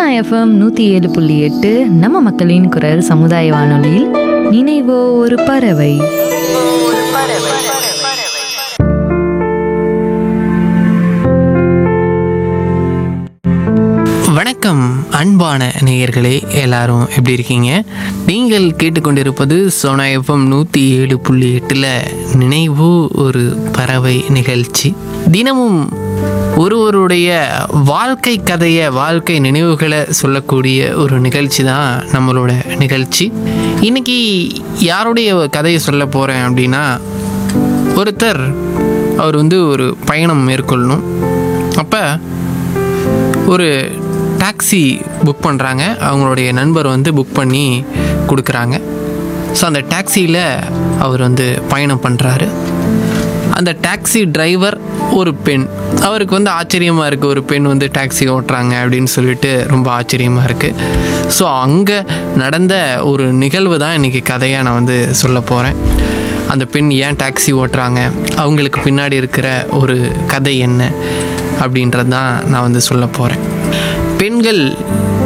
FM நூற்றி ஏழு புள்ளி எட்டு நம்ம மக்களின் குரல் சமுதாய வானொலியில் நினைவோ ஒரு பறவை வணக்கம் அன்பான நேயர்களே எல்லாரும் எப்படி இருக்கீங்க நீங்கள் கேட்டுக்கொண்டிருப்பது சோனா எஃப்எம் நூற்றி ஏழு புள்ளி எட்டில் நினைவு ஒரு பறவை நிகழ்ச்சி தினமும் ஒருவருடைய வாழ்க்கை கதையை வாழ்க்கை நினைவுகளை சொல்லக்கூடிய ஒரு நிகழ்ச்சி தான் நம்மளோட நிகழ்ச்சி இன்னைக்கு யாருடைய கதையை சொல்ல போகிறேன் அப்படின்னா ஒருத்தர் அவர் வந்து ஒரு பயணம் மேற்கொள்ளணும் அப்போ ஒரு டாக்ஸி புக் பண்ணுறாங்க அவங்களுடைய நண்பர் வந்து புக் பண்ணி கொடுக்குறாங்க ஸோ அந்த டாக்ஸியில் அவர் வந்து பயணம் பண்ணுறாரு அந்த டாக்ஸி டிரைவர் ஒரு பெண் அவருக்கு வந்து ஆச்சரியமாக இருக்குது ஒரு பெண் வந்து டாக்ஸி ஓட்டுறாங்க அப்படின்னு சொல்லிட்டு ரொம்ப ஆச்சரியமாக இருக்குது ஸோ அங்கே நடந்த ஒரு நிகழ்வு தான் இன்றைக்கி கதையாக நான் வந்து சொல்ல போகிறேன் அந்த பெண் ஏன் டாக்ஸி ஓட்டுறாங்க அவங்களுக்கு பின்னாடி இருக்கிற ஒரு கதை என்ன அப்படின்றது தான் நான் வந்து சொல்ல போகிறேன் பெண்கள்